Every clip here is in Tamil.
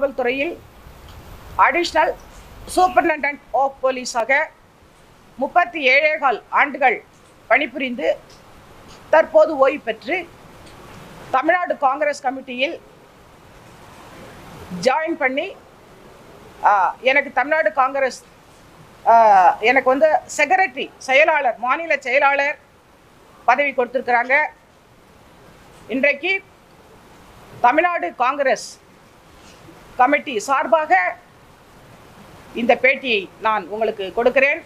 காவல்துறையில் அடிஷ்னல் சூப்பரிண்டென்டென்ட் ஆஃப் போலீஸாக முப்பத்தி ஏழேகால் ஆண்டுகள் பணிபுரிந்து தற்போது ஓய்வு பெற்று தமிழ்நாடு காங்கிரஸ் கமிட்டியில் ஜாயின் பண்ணி ஆ, எனக்கு தமிழ்நாடு காங்கிரஸ் ஆ, எனக்கு வந்து செக்ரட்டரி செயலாளர் மாநில செயலாளர் பதவி கொடுத்துருக்குறாங்க இன்றைக்கு தமிழ்நாடு காங்கிரஸ் கமிட்டி சார்பாக இந்த பேட்டியை நான் உங்களுக்கு கொடுக்கிறேன்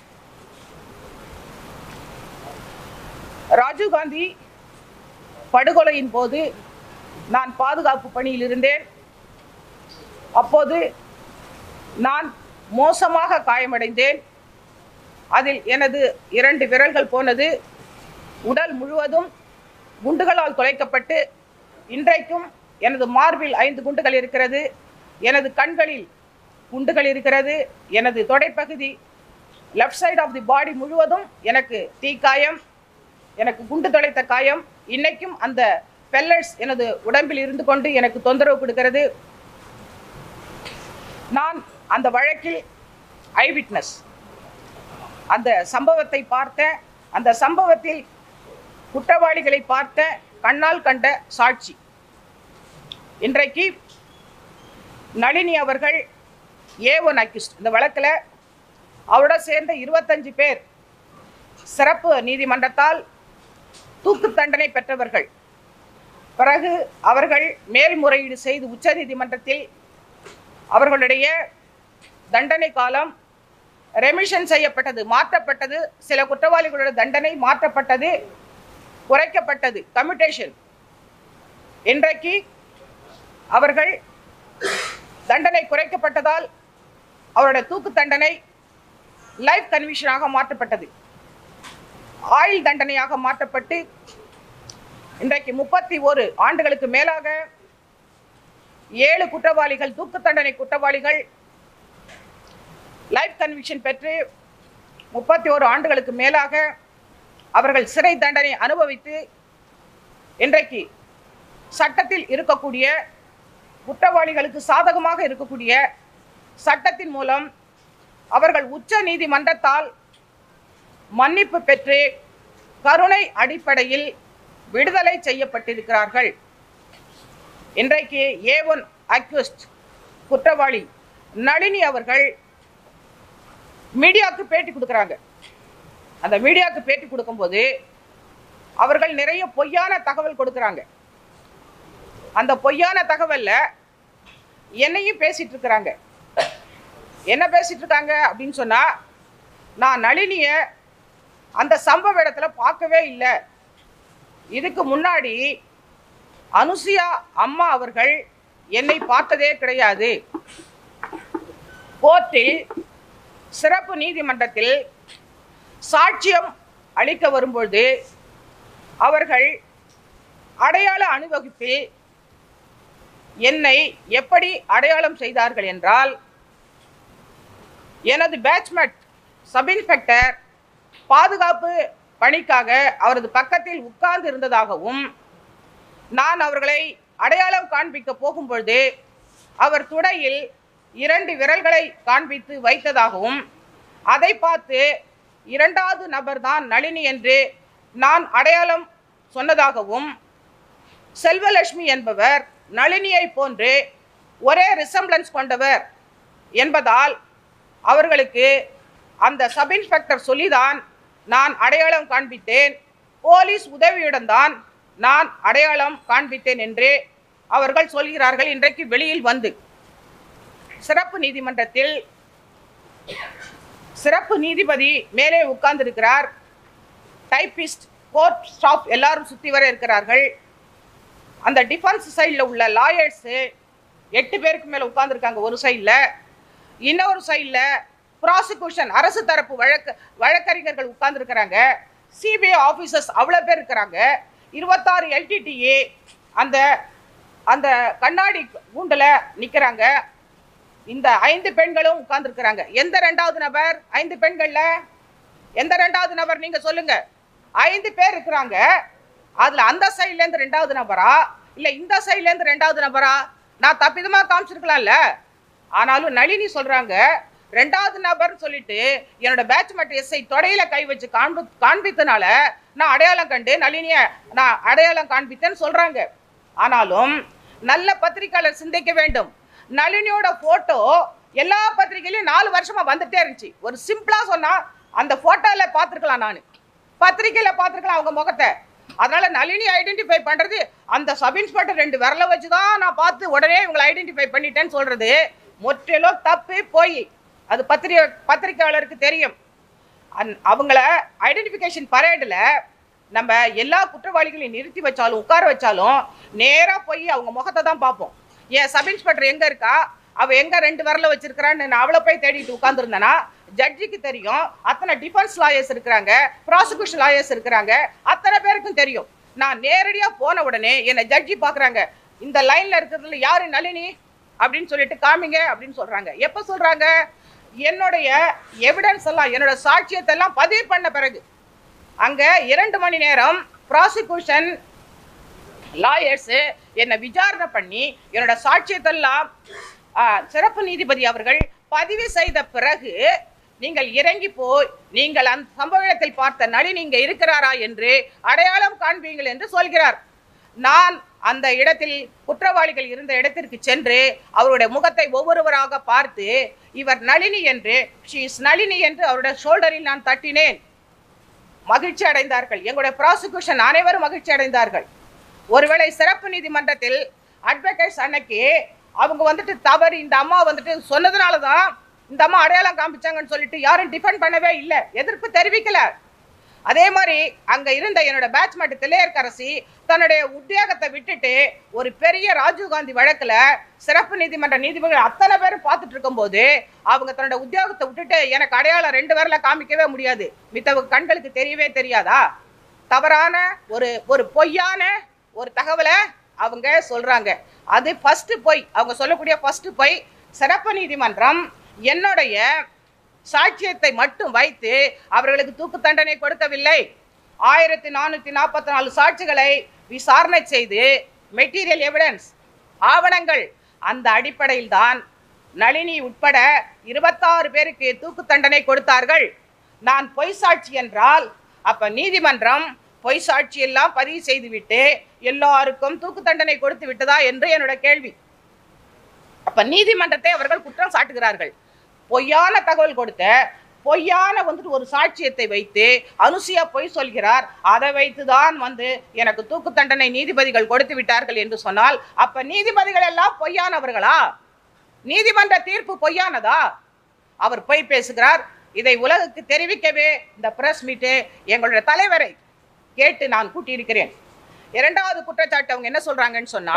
ராஜீவ்காந்தி படுகொலையின் போது நான் பாதுகாப்பு பணியில் இருந்தேன் அப்போது நான் மோசமாக காயமடைந்தேன் அதில் எனது இரண்டு விரல்கள் போனது உடல் முழுவதும் குண்டுகளால் துளைக்கப்பட்டு இன்றைக்கும் எனது மார்பில் ஐந்து குண்டுகள் இருக்கிறது எனது கண்களில் குண்டுகள் இருக்கிறது எனது தொடைப்பகுதி left side of the body முழுவதும் எனக்கு தீக்காயம் எனக்கு குண்டு தொலைத்த காயம் இன்னைக்கும் அந்த பெல்லட்ஸ் எனது உடம்பில் இருந்து கொண்டு எனக்கு தொந்தரவு கொடுக்கிறது நான் அந்த வழக்கில் ஐ விட்னஸ் அந்த சம்பவத்தை பார்த்த அந்த சம்பவத்தில் குற்றவாளிகளை பார்த்த கண்ணால் கண்ட சாட்சி இன்றைக்கு நளினி அவர்கள் ஏ ஒன் அக்யூஸ்ட் இந்த வழக்கில் அவரோட சேர்ந்த இருபத்தஞ்சு பேர் சிறப்பு நீதிமன்றத்தால் தூக்கு தண்டனை பெற்றவர்கள் பிறகு அவர்கள் மேல்முறையீடு செய்து உச்சநீதிமன்றத்தில் அவர்களுடைய தண்டனை காலம் ரெமிஷன் செய்யப்பட்டது மாற்றப்பட்டது சில குற்றவாளிகளோட தண்டனை மாற்றப்பட்டது குறைக்கப்பட்டது கம்யூட்டேஷன் இன்றைக்கு அவர்கள் தண்டனை குறைக்கப்பட்டதால் அவருடைய தூக்கு தண்டனை லைஃப் கன்விஷனாக மாற்றப்பட்டது ஆயுள் தண்டனையாக மாற்றப்பட்டு இன்றைக்கு முப்பத்தி ஒரு ஆண்டுகளுக்கு மேலாக ஏழு குற்றவாளிகள் தூக்கு தண்டனை குற்றவாளிகள் லைஃப் கன்விக்ஷன் பெற்று முப்பத்தி ஒரு ஆண்டுகளுக்கு மேலாக அவர்கள் சிறை தண்டனை அனுபவித்து இன்றைக்கு சட்டத்தில் இருக்கக்கூடிய குற்றவாளிகளுக்கு சாதகமாக இருக்கக்கூடிய சட்டத்தின் மூலம் அவர்கள் உச்ச நீதிமன்றத்தால் மன்னிப்பு பெற்று கருணை அடிப்படையில் விடுதலை செய்யப்பட்டிருக்கிறார்கள் இன்றைக்கு ஏ ஒன் அக்யூஸ்ட் குற்றவாளி நளினி அவர்கள் மீடியாவுக்கு பேட்டி கொடுக்குறாங்க அந்த மீடியாவுக்கு பேட்டி கொடுக்கும்போது அவர்கள் நிறைய பொய்யான தகவல் கொடுக்குறாங்க அந்த பொய்யான தகவல்ல என்னையும் பேசிட்டு இருக்கிறாங்க என்ன பேசிட்டு இருக்காங்க அப்படின்னு சொன்னா நான் நளினிய அந்த சம்பவ இடத்துல பார்க்கவே இல்லை இதுக்கு முன்னாடி அனுசுயா அம்மா அவர்கள் என்னை பார்த்ததே கிடையாது கோர்ட்டில் சிறப்பு நீதிமன்றத்தில் சாட்சியம் அளிக்க வரும்பொழுது அவர்கள் அடையாள அணிவகுப்பில் என்னை எப்படி அடையாளம் செய்தார்கள் என்றால் எனது பேட்ச்மெட் சப் இன்ஸ்பெக்டர் பாதுகாப்பு பணிக்காக அவரது பக்கத்தில் உட்கார்ந்து இருந்ததாகவும் நான் அவர்களை அடையாளம் காண்பிக்க போகும்பொழுது அவர் துடையில் இரண்டு விரல்களை காண்பித்து வைத்ததாகவும் அதை பார்த்து இரண்டாவது நபர்தான் நளினி என்று நான் அடையாளம் சொன்னதாகவும் செல்வலட்சுமி என்பவர் நளினியை போன்று ஒரே ரிசம்பிளன்ஸ் கொண்டவர் என்பதால் அவர்களுக்கு அந்த சப் இன்ஸ்பெக்டர் சொல்லிதான் நான் அடையாளம் காண்பித்தேன் போலீஸ் உதவியுடன் தான் நான் அடையாளம் காண்பித்தேன் என்று அவர்கள் சொல்கிறார்கள் இன்றைக்கு வெளியில் வந்து சிறப்பு நீதிமன்றத்தில் சிறப்பு நீதிபதி மேலே உட்கார்ந்திருக்கிறார் டைப்பிஸ்ட் கோர்ட் ஸ்டாஃப் எல்லாரும் சுற்றி வர இருக்கிறார்கள் அந்த டிஃபென்ஸ் சைடில் உள்ள லாயர்ஸு எட்டு பேருக்கு மேலே உட்கார்ந்துருக்காங்க ஒரு சைடில் இன்னொரு சைடில் ப்ராசிக்யூஷன் அரசு தரப்பு வழக்கு வழக்கறிஞர்கள் உட்கார்ந்துருக்கிறாங்க சிபிஐ ஆஃபீஸர்ஸ் அவ்வளோ பேர் இருக்கிறாங்க இருபத்தாறு எல்டிடிஏ அந்த அந்த கண்ணாடி கூண்டில் நிற்கிறாங்க இந்த ஐந்து பெண்களும் உட்கார்ந்துருக்கிறாங்க எந்த ரெண்டாவது நபர் ஐந்து பெண்களில் எந்த ரெண்டாவது நபர் நீங்கள் சொல்லுங்க ஐந்து பேர் இருக்கிறாங்க அதில் அந்த சைட்லேருந்து ரெண்டாவது நபரா இல்லை இந்த சைட்லேருந்து ரெண்டாவது நபரா நான் தப்பிதமாக காமிச்சிருக்கலாம்ல ஆனாலும் நளினி சொல்றாங்க ரெண்டாவது நபர்னு சொல்லிட்டு என்னோட பேட்ச்மேட் எஸ்ஐ தொடையில கை வச்சு காண்பி காண்பித்தனால நான் அடையாளம் கண்டு நளினிய நான் அடையாளம் காண்பித்தேன்னு சொல்றாங்க ஆனாலும் நல்ல பத்திரிக்கையாளர் சிந்திக்க வேண்டும் நளினியோட போட்டோ எல்லா பத்திரிகையிலும் நாலு வருஷமா வந்துட்டே இருந்துச்சு ஒரு சிம்பிளா சொன்னா அந்த போட்டோல பார்த்துருக்கலாம் நான் பத்திரிக்கையில பார்த்துருக்கலாம் அவங்க முகத்தை அதனால நளினி ஐடென்டிஃபை பண்றது அந்த சப் இன்ஸ்பெக்டர் ரெண்டு விரல வச்சு தான் நான் பார்த்து உடனே இவங்களை ஐடென்டிஃபை பண்ணிட்டேன்னு சொல்றது முற்றிலும் தப்பு போய் அது பத்திரிகை பத்திரிக்கையாளருக்கு தெரியும் அந்- அவங்கள ஐடென்டிஃபிகேஷன் பரேடில் நம்ம எல்லா குற்றவாளிகளையும் நிறுத்தி வச்சாலும் உட்கார வச்சாலும் நேராக போய் அவங்க முகத்தை தான் பார்ப்போம் ஏன் சப் இன்ஸ்பெக்டர் எங்கே இருக்கா அவ எங்க ரெண்டு விரல வச்சிருக்கிறான்னு நான் அவளை போய் தேடிட்டு உட்காந்துருந்தேனா ஜட்ஜிக்கு தெரியும் அத்தனை டிஃபென்ஸ் லாயர்ஸ் இருக்கிறாங்க ப்ராசிக்யூஷன் லாயர்ஸ் இருக்கிறாங்க அத்தனை பேருக்கும் தெரியும் நான் நேரடியா போன உடனே என்னை ஜட்ஜி பார்க்கறாங்க இந்த லைன்ல இருக்கிறதுல யாரு நளினி அப்படின்னு சொல்லிட்டு காமிங்க அப்படின்னு சொல்றாங்க எப்ப சொல்றாங்க என்னுடைய எவிடன்ஸ் எல்லாம் என்னோட சாட்சியத்தை எல்லாம் பதிவு பண்ண பிறகு அங்க இரண்டு மணி நேரம் ப்ராசிக்யூஷன் லாயர்ஸு என்னை விசாரணை பண்ணி என்னோட சாட்சியத்தெல்லாம் ஆ, சிறப்பு நீதிபதி அவர்கள் பதிவு செய்த பிறகு நீங்கள் இறங்கி போய் நீங்கள் அந்த சம்பவ இடத்தில் பார்த்த நளினி இங்க இருக்கிறாரா என்று அடையாளம் காண்பீங்கள் என்று சொல்கிறார் நான் அந்த இடத்தில் குற்றவாளிகள் இருந்த இடத்திற்கு சென்று அவருடைய முகத்தை ஒவ்வொருவராக பார்த்து இவர் நளினி என்று ஷீ இஸ் நளினி என்று அவருடைய ஷோல்டரில் நான் தட்டினேன் மகிழ்ச்சி அடைந்தார்கள் எங்களுடைய ப்ராசிக்யூஷன் அனைவரும் மகிழ்ச்சி அடைந்தார்கள் ஒருவேளை சிறப்பு நீதிமன்றத்தில் அட்வொகேட்ஸ் அன்னைக்கு அவங்க வந்துட்டு தவறு இந்த அம்மா வந்துட்டு சொன்னதுனால தான் இந்த அம்மா அடையாளம் காமிச்சாங்கன்னு சொல்லிட்டு யாரும் டிஃபெண்ட் பண்ணவே இல்லை எதிர்ப்பு தெரிவிக்கல அதே மாதிரி அங்க இருந்த என்னோட பேட்ச்மேட் திளையர்கரசி தன்னுடைய உத்தியோகத்தை விட்டுட்டு ஒரு பெரிய ராஜீவ்காந்தி வழக்குல சிறப்பு நீதிமன்ற நீதிபதிகள் அத்தனை பேரும் பார்த்துட்டு இருக்கும்போது அவங்க தன்னோட உத்தியோகத்தை விட்டுட்டு எனக்கு அடையாளம் ரெண்டு பேர்ல காமிக்கவே முடியாது மித்தவங்க கண்களுக்கு தெரியவே தெரியாதா தவறான ஒரு ஒரு பொய்யான ஒரு தகவலை அவங்க சொல்றாங்க அது ஃபர்ஸ்ட் பொய் அவங்க சொல்லக்கூடிய ஃபர்ஸ்ட் பொய் சிறப்பு நீதிமன்றம் என்னுடைய சாட்சியத்தை மட்டும் வைத்து அவர்களுக்கு தூக்கு தண்டனை கொடுக்கவில்லை ஆயிரத்தி நானூற்றி நாற்பத்தி நாலு சாட்சிகளை விசாரணை செய்து மெட்டீரியல் எவிடன்ஸ் ஆவணங்கள் அந்த அடிப்படையில் தான் நளினி உட்பட இருபத்தாறு பேருக்கு தூக்கு தண்டனை கொடுத்தார்கள் நான் பொய் சாட்சி என்றால் அப்ப நீதிமன்றம் பொய் சாட்சி எல்லாம் பதிவு செய்துவிட்டு எல்லாருக்கும் தூக்கு தண்டனை கொடுத்து விட்டதா என்று என்னோட கேள்வி அப்ப நீதிமன்றத்தை அவர்கள் குற்றம் சாட்டுகிறார்கள் பொய்யான தகவல் கொடுத்த பொய்யான வந்துட்டு ஒரு சாட்சியத்தை வைத்து அனுசியா பொய் சொல்கிறார் அதை வைத்துதான் வந்து எனக்கு தூக்கு தண்டனை நீதிபதிகள் கொடுத்து விட்டார்கள் என்று சொன்னால் அப்ப நீதிபதிகள் எல்லாம் பொய்யானவர்களா நீதிமன்ற தீர்ப்பு பொய்யானதா அவர் பொய் பேசுகிறார் இதை உலகுக்கு தெரிவிக்கவே இந்த பிரஸ் மீட்டு எங்களுடைய தலைவரை கேட்டு நான் கூட்டியிருக்கிறேன் இரண்டாவது குற்றச்சாட்டு அவங்க என்ன சொல்றாங்கன்னு சொன்னா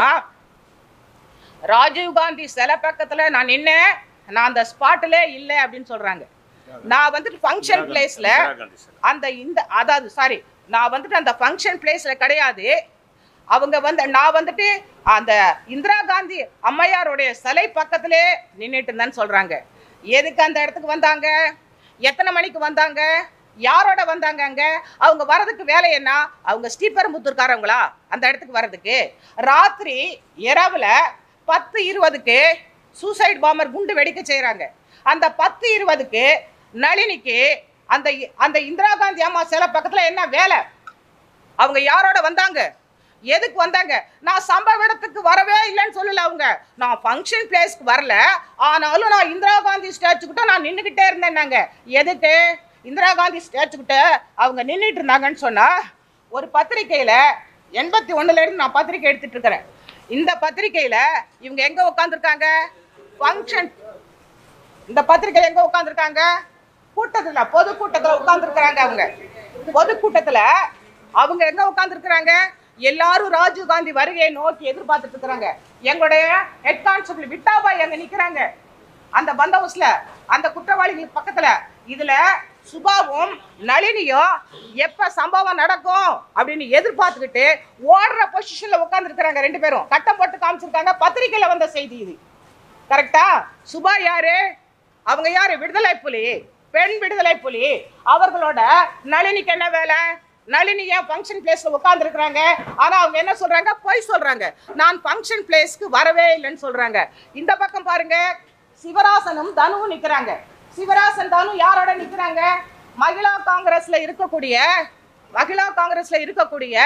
ராஜீவ்காந்தி சிலை பக்கத்துல நான் நின்னேன் நான் அந்த ஸ்பாட்டிலே இல்லை அப்படின்னு சொல்றாங்க நான் வந்துட்டு ஃபங்க்ஷன் பிளேஸ்ல அந்த இந்த அதாவது சாரி நான் வந்துட்டு அந்த ஃபங்க்ஷன் பிளேஸ்ல கிடையாது அவங்க வந்து நான் வந்துட்டு அந்த இந்திரா காந்தி அம்மையாருடைய சிலை பக்கத்திலே நின்றுட்டு இருந்தேன்னு சொல்றாங்க எதுக்கு அந்த இடத்துக்கு வந்தாங்க எத்தனை மணிக்கு வந்தாங்க யாரோட வந்தாங்க அங்க அவங்க வர்றதுக்கு வேலை என்ன அவங்க ஸ்ரீபெரும்புத்தூர்காரவங்களா அந்த இடத்துக்கு வர்றதுக்கு ராத்திரி இரவுல பத்து இருபதுக்கு சூசைட் பாம்பர் குண்டு வெடிக்க செய்றாங்க அந்த பத்து இருபதுக்கு நளினிக்கு அந்த அந்த இந்திரா காந்தி அம்மா சிலை பக்கத்துல என்ன வேலை அவங்க யாரோட வந்தாங்க எதுக்கு வந்தாங்க நான் சம்பவ இடத்துக்கு வரவே இல்லைன்னு சொல்லல அவங்க நான் ஃபங்க்ஷன் பிளேஸ்க்கு வரல ஆனாலும் நான் இந்திரா காந்தி ஸ்டாச்சு கிட்ட நான் நின்றுக்கிட்டே இருந்தேன்னாங்க எதுக்கு இந்திரா காந்தி ஸ்டாச்சு கிட்ட அவங்க நின்றுட்டு இருந்தாங்கன்னு சொன்னா ஒரு பத்திரிக்கையில எண்பத்தி ஒண்ணுல இருந்து நான் பத்திரிக்கை எடுத்துட்டு இருக்கிறேன் இந்த பத்திரிக்கையில இவங்க எங்க உட்காந்துருக்காங்க ஃபங்க்ஷன் இந்த பத்திரிக்கை எங்க உட்காந்துருக்காங்க கூட்டத்துல பொது கூட்டத்துல உட்கார்ந்துருக்காங்க அவங்க பொது கூட்டத்துல அவங்க எங்க உட்கார்ந்துருக்காங்க எல்லாரும் ராஜீவ் காந்தி வருகையை நோக்கி எதிர்பார்த்துட்டு இருக்கிறாங்க எங்களுடைய ஹெட் கான்ஸ்டபிள் விட்டாபாய் அங்க நிக்கிறாங்க அந்த பந்தோபஸ்ல அந்த குற்றவாளிகளுக்கு பக்கத்துல இதுல சுபாவும் நளினியும் எப்ப சம்பவம் நடக்கும் அப்படின்னு எதிர்பார்த்துக்கிட்டு ஓடுற பொசிஷன்ல உட்கார்ந்துருக்காங்க ரெண்டு பேரும் கட்டம் போட்டு காமிச்சிருக்காங்க பத்திரிக்கையில வந்த செய்தி இது கரெக்டா சுபா யாரு அவங்க யாரு விடுதலை புலி பெண் விடுதலை புலி அவர்களோட நளினிக்கு என்ன வேலை நளினி ஏன் ஃபங்க்ஷன் பிளேஸ்ல உட்காந்துருக்குறாங்க ஆனா அவங்க என்ன சொல்றாங்க பொய் சொல்றாங்க நான் ஃபங்க்ஷன் பிளேஸ்க்கு வரவே இல்லைன்னு சொல்றாங்க இந்த பக்கம் பாருங்க சிவராசனும் தனுவும் நிக்கிறாங்க சிவராசன் தனு யாரோட நிக்கிறாங்க மகிழா காங்கிரஸ்ல இருக்கக்கூடிய மகிழா காங்கிரஸ்ல இருக்கக்கூடிய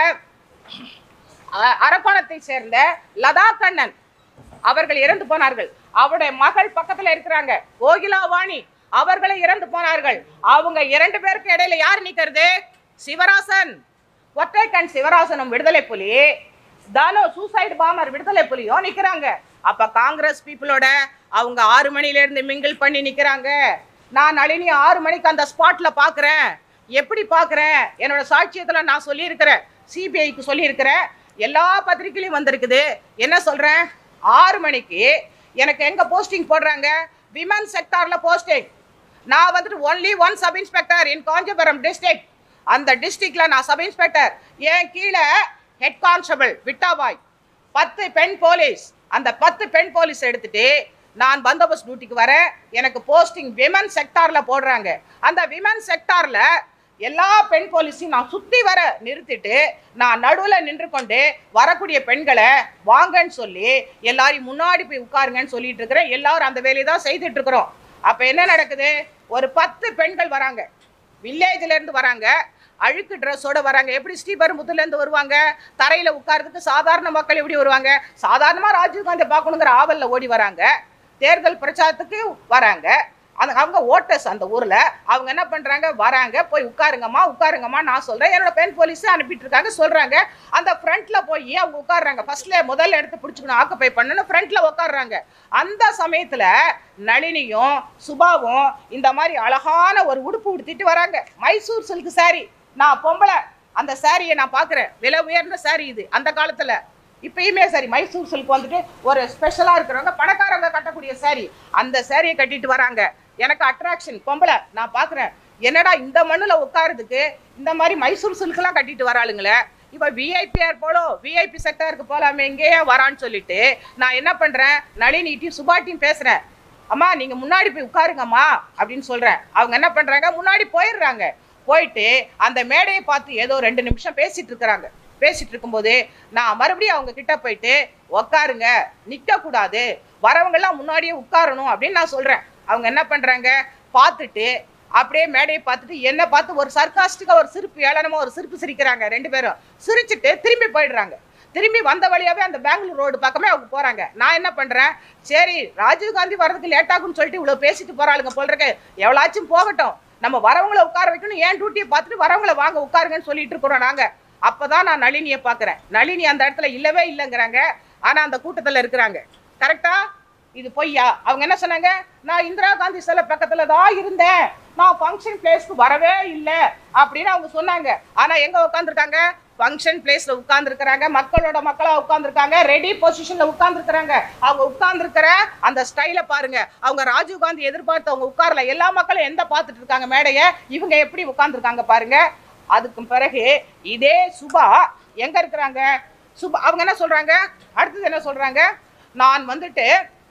அ- அரக்கோணத்தை சேர்ந்த லதா கண்ணன் அவர்கள் இறந்து போனார்கள் அவருடைய மகள் பக்கத்துல இருக்கிறாங்க கோகிலாவாணி அவர்களை இறந்து போனார்கள் அவங்க இரண்டு பேருக்கு இடையில யார் நிக்கிறது சிவராசன் ஒற்றைக்கண் சிவராசனும் விடுதலை புலி தானோ சூசைடு பாமர் விடுதலை புலியும் நிக்கிறாங்க அப்ப காங்கிரஸ் பீப்புளோட அவங்க ஆறு மணில இருந்து மிங்கிள் பண்ணி நிக்கிறாங்க நான் நளினி ஆறு மணிக்கு அந்த ஸ்பாட்ல பாக்குறேன் எப்படி பாக்குறேன் என்னோட சாட்சியத்துல நான் சொல்லியிருக்கிறேன் சிபிஐக்கு சொல்லியிருக்கிறேன் எல்லா பத்திரிக்கையிலும் வந்திருக்குது என்ன சொல்றேன் ஆறு மணிக்கு எனக்கு எங்க போஸ்டிங் போடுறாங்க விமன் செக்டார்ல போஸ்டிங் நான் வந்துட்டு only one sub inspector in Kanchipuram district அந்த டிஸ்ட்ரிக்ட்ல நான் சப் இன்ஸ்பெக்டர் என் கீழே ஹெட் கான்ஸ்டபிள் விட்டாபாய் பத்து பெண் போலீஸ் அந்த பத்து பெண் போலீஸ் எடுத்துட்டு நான் பந்தோபஸ்த் டியூட்டிக்கு வரேன் எனக்கு போஸ்டிங் விமன் செக்டார்ல போடுறாங்க அந்த விமன் செக்டார்ல எல்லா பெண் போலீஸையும் நான் சுத்தி வர நிறுத்திட்டு நான் நடுவுல நின்று கொண்டு வரக்கூடிய பெண்களை வாங்கன்னு சொல்லி எல்லாரையும் முன்னாடி போய் உட்காருங்கன்னு சொல்லிட்டு இருக்கிறேன் எல்லாரும் அந்த வேலையை தான் செய்துட்டு இருக்கிறோம் அப்ப என்ன நடக்குது ஒரு பத்து பெண்கள் வராங்க வில்லேஜ்ல இருந்து வராங்க அழுக்கு ட்ரெஸ்ஸோட வராங்க எப்படி ஸ்ரீபெரும்புத்தூர்ல இருந்து வருவாங்க தரையில உட்கார்றதுக்கு சாதாரண மக்கள் எப்படி வருவாங்க சாதாரணமா ராஜீவ்காந்தி பார்க்கணுங்கிற ஆவல்ல ஓடி வராங்க தேர்தல் பிரச்சாரத்துக்கு வராங்க அந்த அவங்க ஓட்டர்ஸ் அந்த ஊர்ல அவங்க என்ன பண்றாங்க வராங்க போய் உட்காருங்கம்மா உட்காருங்கம்மா நான் சொல்றேன் என்னோட பெண் போலீஸ் அனுப்பிட்டு இருக்காங்க சொல்றாங்க அந்த ஃப்ரண்ட்ல போய் அவங்க உட்கார்றாங்க ஃபர்ஸ்ட்ல முதல்ல எடுத்து பிடிச்சிக்கணும் ஆக்குப்பை பண்ணணும் ஃப்ரண்ட்ல உட்கார்றாங்க அந்த சமயத்துல நளினியும் சுபாவும் இந்த மாதிரி அழகான ஒரு உடுப்பு உடுத்திட்டு வராங்க மைசூர் சில்க் saree நான் பொம்பளை அந்த சாரியை நான் பார்க்குறேன் விலை உயர்ந்த saree இது அந்த காலத்துல இப்பயுமே சரி மைசூர் சில்க் வந்துட்டு ஒரு ஸ்பெஷலா இருக்கிறவங்க பணக்காரங்க கட்டக்கூடிய saree அந்த சாரியை கட்டிட்டு வராங்க எனக்கு அட்ராக்ஷன் பொம்பளை நான் பார்க்குறேன் என்னடா இந்த மண்ணுல உட்காருறதுக்கு இந்த மாதிரி மைசூர் சில்க்லாம் கட்டிட்டு வராளுங்களே இப்போ விஐபிஆர் போலும் விஐபி செக்டருக்கு போலாமே எங்கேயே வரான்னு சொல்லிட்டு நான் என்ன பண்றேன் நளினிட்டையும் சுபாட்டியும் பேசுறேன் அம்மா நீங்க முன்னாடி போய் உட்காருங்கம்மா அப்படின்னு சொல்றேன் அவங்க என்ன பண்றாங்க முன்னாடி போயிடுறாங்க போயிட்டு அந்த மேடையை பார்த்து ஏதோ ரெண்டு நிமிஷம் பேசிட்டு இருக்கிறாங்க பேசிட்டு இருக்கும்போது நான் மறுபடியும் அவங்க கிட்ட போயிட்டு உட்காருங்க நிக்க கூடாது வரவங்க எல்லாம் முன்னாடியே உட்காரணும் அப்படின்னு நான் சொல்றேன் அவங்க என்ன பண்றாங்க பார்த்துட்டு அப்படியே மேடையை பார்த்துட்டு என்ன பார்த்து ஒரு சர்க்காஸ்டிக்கா ஒரு சிரிப்பு ஏளனமா ஒரு சிரிப்பு சிரிக்கிறாங்க ரெண்டு பேரும் சிரிச்சுட்டு திரும்பி போயிடுறாங்க திரும்பி வந்த வழியாவே அந்த பெங்களூர் ரோடு பக்கமே அவங்க போறாங்க நான் என்ன பண்றேன் சரி ராஜீவ் காந்தி வர்றதுக்கு லேட் ஆகும்னு சொல்லிட்டு இவ்வளவு பேசிட்டு போறாளுங்க போல் இருக்கு எவ்வளாச்சும் போகட்டும் நம்ம வரவங்கள உட்கார வைக்கணும் ஏன் டியூட்டியை பார்த்துட்டு வரவங்கள வாங்க உட்காருங்கன்னு சொல்லிட்டு இருக்கிறோம் நாங்க அப்பதான் நான் நளினியை பார்க்கறேன் நளினி அந்த இடத்துல இல்லவே இல்லைங்கிறாங்க ஆனா அந்த கூட்டத்துல இருக்கிறாங்க கரெக்டா இது பொய்யா அவங்க என்ன சொன்னாங்க நான் இந்திரா காந்தி சிலை பக்கத்துல தான் இருந்தேன் நான் ஃபங்க்ஷன் பிளேஸ்க்கு வரவே இல்லை அப்படின்னு அவங்க சொன்னாங்க ஆனா எங்க உட்காந்துருக்காங்க ஃபங்க்ஷன் பிளேஸ்ல உட்கார்ந்துருக்காங்க மக்களோட மக்களா உட்கார்ந்துருக்காங்க ரெடி பொசிஷன்ல உட்கார்ந்துருக்காங்க அவங்க உட்கார்ந்துருக்கிற அந்த ஸ்டைல பாருங்க அவங்க ராஜீவ் காந்தி எதிர்பார்த்து அவங்க உட்காரல எல்லா மக்களும் எந்த பார்த்துட்டு இருக்காங்க மேடைய இவங்க எப்படி உட்கார்ந்துருக்காங்க பாருங்க அதுக்கு பிறகு இதே சுபா எங்க இருக்கிறாங்க சுபா அவங்க என்ன சொல்றாங்க அடுத்தது என்ன சொல்றாங்க நான் வந்துட்டு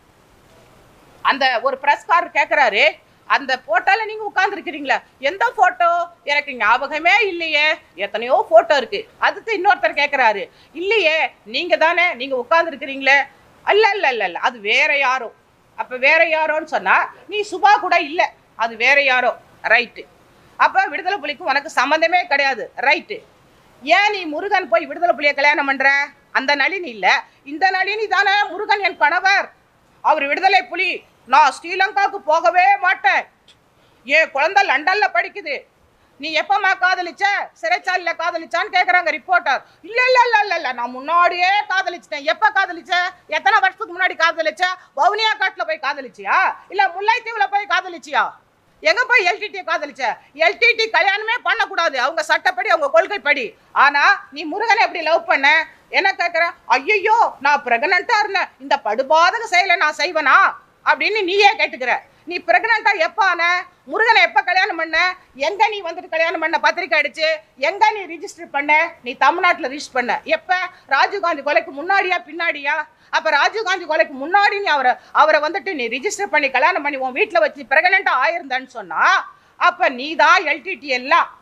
அந்த ஒரு பிரஸ்காரர் கேட்குறாரு அந்த போட்டோல நீங்க உட்கார்ந்துருக்கிறீங்களா எந்த போட்டோ எனக்கு ஞாபகமே இல்லையே எத்தனையோ போட்டோ இருக்கு அதுக்கு இன்னொருத்தர் கேட்குறாரு இல்லையே நீங்க தானே நீங்க உட்கார்ந்துருக்கிறீங்களே அல்ல இல்ல இல்ல இல்ல அது வேற யாரோ அப்ப வேற யாரோன்னு சொன்னா நீ சுபா கூட இல்ல அது வேற யாரோ ரைட்டு அப்ப விடுதலை புலிக்கும் உனக்கு சம்மந்தமே கிடையாது ரைட்டு ஏன் நீ முருகன் போய் விடுதலை புலியை கல்யாணம் பண்ற அந்த நளினி இல்ல இந்த நளினி தானே முருகன் என் கணவர் அவர் விடுதலை புலி நான் ஸ்ரீலங்காவுக்கு போகவே மாட்டேன் என் குழந்தை லண்டன்ல படிக்குது நீ எப்பமா காதலிச்ச சிறைச்சாலையில காதலிச்சான்னு கேக்குறாங்க ரிப்போர்ட்டர் இல்ல இல்ல இல்ல இல்ல இல்ல நான் முன்னாடியே காதலிச்சிட்டேன் எப்ப காதலிச்ச எத்தனை வருஷத்துக்கு முன்னாடி காதலிச்ச வவுனியா காட்டுல போய் காதலிச்சியா இல்ல முல்லைத்தீவுல போய் காதலிச்சியா எங்க போய் எல்டிடி காதலிச்ச எல்டிடி கல்யாணமே பண்ணக்கூடாது அவங்க சட்டப்படி அவங்க கொள்கைப்படி ஆனா நீ முருகனை எப்படி லவ் பண்ண என்ன கேக்குற ஐயோ நான் பிரெக்னண்டா இருந்தேன் இந்த படுபாதக செயலை நான் செய்வனா அப்படின்னு நீயே கேட்டுக்கிற நீ பிரெக்னண்டா எப்ப ஆன முருகனை எப்ப கல்யாணம் பண்ண எங்க நீ வந்துட்டு கல்யாணம் பண்ண பத்திரிக்கை அடிச்சு எங்க நீ ரிஜிஸ்டர் பண்ண நீ தமிழ்நாட்டுல ரிஜிஸ்டர் பண்ண எப்ப ராஜீவ்காந்தி கொலைக்கு முன்னாடியா பின்னாடியா அப்ப ராஜீவ்காந்தி கொலைக்கு முன்னாடி நீ அவரை அவரை வந்துட்டு நீ ரிஜிஸ்டர் பண்ணி கல்யாணம் பண்ணி உன் வீட்டுல வச்சு பிரெக்னண்டா ஆயிருந்தன்னு சொன்னா அப்ப நீ தான் எல்டிடி எல்லாம்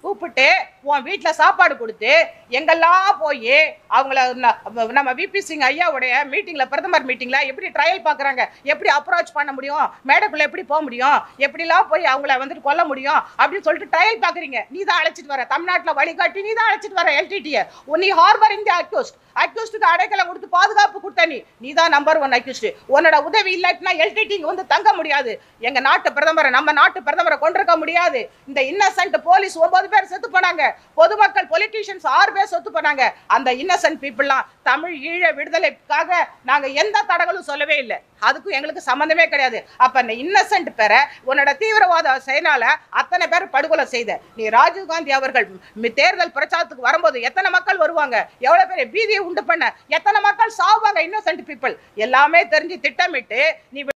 கூப்பிட்டு உன் வீட்டில் சாப்பாடு கொடுத்து எங்கெல்லாம் போய் அவங்கள ந- நம்ம விபி சிங் ஐயாவுடைய மீட்டிங்கில் பிரதமர் மீட்டிங்கில் எப்படி ட்ரையல் பார்க்குறாங்க எப்படி அப்ரோச் பண்ண முடியும் மேடைக்குள்ளே எப்படி போக முடியும் எப்படிலாம் போய் அவங்கள வந்துட்டு கொல்ல முடியும் அப்படின்னு சொல்லிட்டு ட்ரையல் பார்க்குறீங்க நீ தான் அழைச்சிட்டு வர தமிழ்நாட்டில் வழிகாட்டி நீ தான் அழைச்சிட்டு வர எல்டிடியை நீ ஹார்பர் இந்த அக்யூஸ்ட் அக்யூஸ்டுக்கு அடைக்கலம் கொடுத்து பாதுகாப்பு கொடுத்த நீ நீ தான் நம்பர் ஒன் அக்யூஸ்ட் உன்னோட உதவி இல்லாட்டினா எல்டிடி வந்து தங்க முடியாது எங்க நாட்டு பிரதமரை நம்ம நாட்டு பிரதமரை கொண்டிருக்க முடியாது இந்த இன்னசென்ட் போலீஸ் ஒன்பது பேர் செத்து போனாங்க பொதுமக்கள் பொலிட்டீஷியன்ஸ் ஆறு பேர் செத்து போனாங்க அந்த இன்னசென்ட் பீப்புளெலாம் தமிழ் ஈழ விடுதலைக்காக நாங்க எந்த தடங்களும் சொல்லவே இல்லை அதுக்கும் எங்களுக்கு சம்மந்தமே கிடையாது அப்ப இந்த இன்னசென்ட் பேரை உன்னோட தீவிரவாத செயலால அத்தனை பேர் படுகொலை செய்த நீ ராஜீவ் காந்தி அவர்கள் மி- தேர்தல் பிரச்சாரத்துக்கு வரும்போது எத்தனை மக்கள் வருவாங்க எவ்வளவு பெரிய பீதியை உண்டு பண்ண எத்தனை மக்கள் சாவாங்க இன்னசென்ட் பீப்புள் எல்லாமே தெரிஞ்சு திட்டமிட்டு நீ